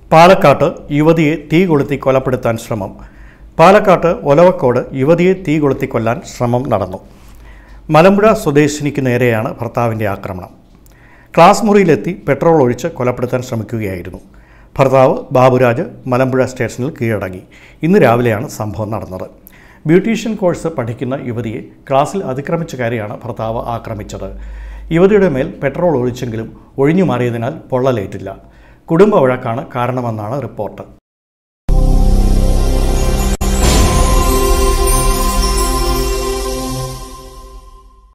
പാലക്കാട്ട് യുവതിയെ തീ കൊളുത്തി കൊലപ്പെടുത്താൻ ശ്രമം പാലക്കാട്ട് ഒലവക്കോട് യുവതിയെ തീ കൊളുത്തി കൊല്ലാൻ ശ്രമം നടന്നു മലമ്പുഴ സ്വദേശിനിക്ക് നേരെയാണ് ഭർത്താവിൻ്റെ ആക്രമണം ക്ലാസ് മുറിയിലെത്തി പെട്രോൾ ഒഴിച്ച് കൊലപ്പെടുത്താൻ ശ്രമിക്കുകയായിരുന്നു ഭർത്താവ് ബാബുരാജ് മലമ്പുഴ സ്റ്റേഷനിൽ കീഴടങ്ങി ഇന്ന് രാവിലെയാണ് സംഭവം നടന്നത് ബ്യൂട്ടീഷ്യൻ കോഴ്സ് പഠിക്കുന്ന യുവതിയെ ക്ലാസ്സിൽ അതിക്രമിച്ച കയറിയാണ് ഭർത്താവ് ആക്രമിച്ചത് യുവതിയുടെ മേൽ പെട്രോൾ ഒഴിച്ചെങ്കിലും ഒഴിഞ്ഞു മാറിയതിനാൽ പൊള്ളലേറ്റില്ല കുടുംബ വഴക്കാണ് കാരണമെന്നാണ് റിപ്പോർട്ട്